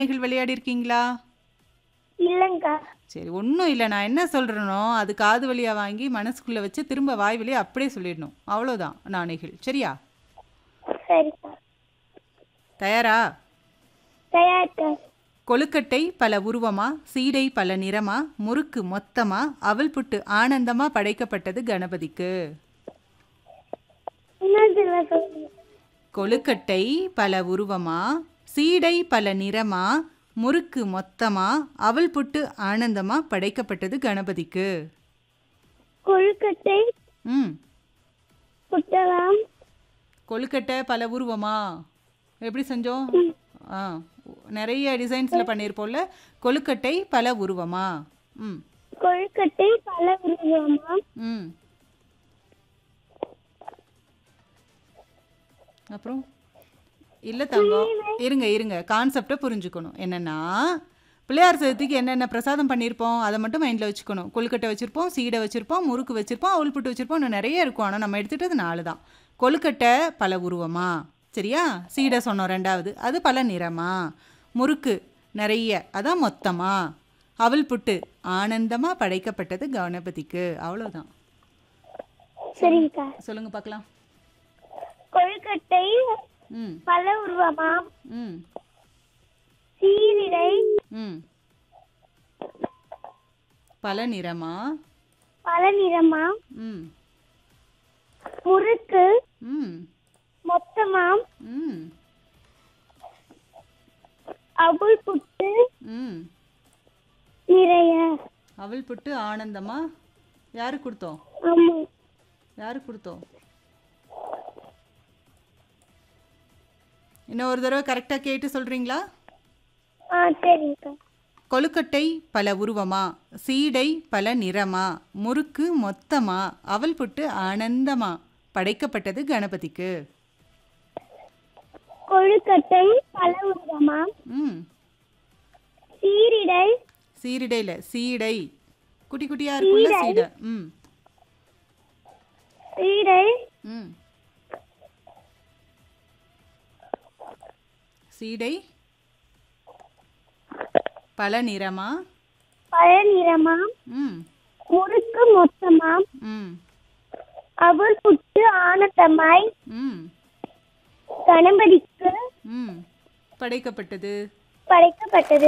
நீங்கள் விளையாடி இருக்கீங்களா இல்லைங்கக்கா சரி ஒன்றும் இல்லை நான் என்ன சொல்கிறேனோ அது காது வழியாக வாங்கி மனசுக்குள்ளே வச்சு திரும்ப வாய் வழியாக அப்படியே சொல்லிடணும் அவ்வளோதான் நாணைகள் சரியா சரிக்கா தயாரா தயார்க்கா கொழுக்கட்டை பல உருவமா சீடை பல நிறமா முறுக்கு மொத்தமா அவல் புட்டு ஆனந்தமா படைக்கப்பட்டது கணபதிக்கு இன்னொருத்தர சொல்லுங்க கொழுக்கட்டை பல உருவமா சீடை பல நிறமா முறுக்கு மொத்தமா அவல் புட்டு ஆனந்தமா படைக்கப்பட்டது கணபதிக்கு கொழுக்கட்டை ம் புட்டலாம் கொழுக்கட்டை பல உருவமா எப்படி செஞ்சோம் ஆ நிறைய டிசைன்ஸில் பண்ணியிருப்போம்ல கொழுக்கட்டை பல உருவமா ம் கொழுக்கட்டை பல உருவமா ம் அப்புறம் இல்லை தங்கம் இருங்க இருங்க கான்செப்டை புரிஞ்சுக்கணும் என்னென்னா பிள்ளையார் சதுர்த்திக்கு என்னென்ன பிரசாதம் பண்ணியிருப்போம் அதை மட்டும் மைண்டில் வச்சுக்கணும் கொழுக்கட்டை வச்சுருப்போம் சீடை வச்சுருப்போம் முறுக்கு வச்சுருப்போம் அவல் புட்டு வச்சுருப்போம் இன்னும் நிறைய இருக்கும் ஆனால் நம்ம எடுத்துகிட்டது நாலு தான் கொழுக்கட்டை பல உருவமா சரியா சீடை சொன்னோம் ரெண்டாவது அது பல நிறமா முறுக்கு நிறைய அதான் மொத்தமா அவல் புட்டு ஆனந்தமாக படைக்கப்பட்டது கணபதிக்கு அவ்வளோதான் சரிங்கக்கா சொல்லுங்க பார்க்கலாம் கொழுக்கட்டை ம் பல உருவமா ம் சீரிடை ம் பல நிறமா பல நிறமா ம் முறுக்கு ம் மொத்தமா ம் அவுள் புட்டு ம் நிறைய அவள் புட்டு ஆனந்தமா யாருக்கு கொடுத்தோம் ஆமா யாருக்கு கொடுத்தோம் இன்னும் ஒரு தடவை கரெக்டாக கேட்டு சொல்கிறீங்களா ஆ சரிங்கக்கா கொழுக்கட்டை பல உருவமா சீடை பல நிறமா முறுக்கு மொத்தமா அவல் புட்டு ஆனந்தமா படைக்கப்பட்டது கணபதிக்கு கொழுக்கட்டை பல உருவமா ம் சீரிடை சீரிடையில் சீடை குட்டி குட்டியாக இருக்குல்ல சீடை ம் சீடை ம் சீடை பல நிறமா பல நிறமா ம் முறுக்கு மொத்தமா ம் அவள் புட்டு ஆனந்தமாய் ம் கணபதிக்கு ம் படைக்கப்பட்டது படைக்கப்பட்டது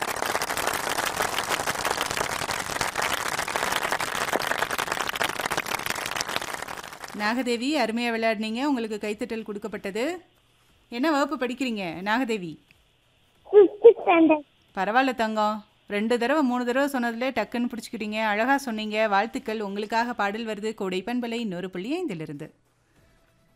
நாகதேவி அருமையாக விளையாடினீங்க உங்களுக்கு கைத்தட்டல் கொடுக்கப்பட்டது என்ன வகுப்பு படிக்கிறீங்க நாகதேவி ஃபிஃப்த் ஸ்டாண்டர்ட் பரவாயில்ல தங்கம் ரெண்டு தடவை மூணு தடவை சொன்னதுல டக்குன்னு பிடிச்சிக்கிட்டீங்க அழகாக சொன்னீங்க வாழ்த்துக்கள் உங்களுக்காக பாடல் வருது கோடைப்பண்பலை இன்னொரு புள்ளி ஐந்திலிருந்து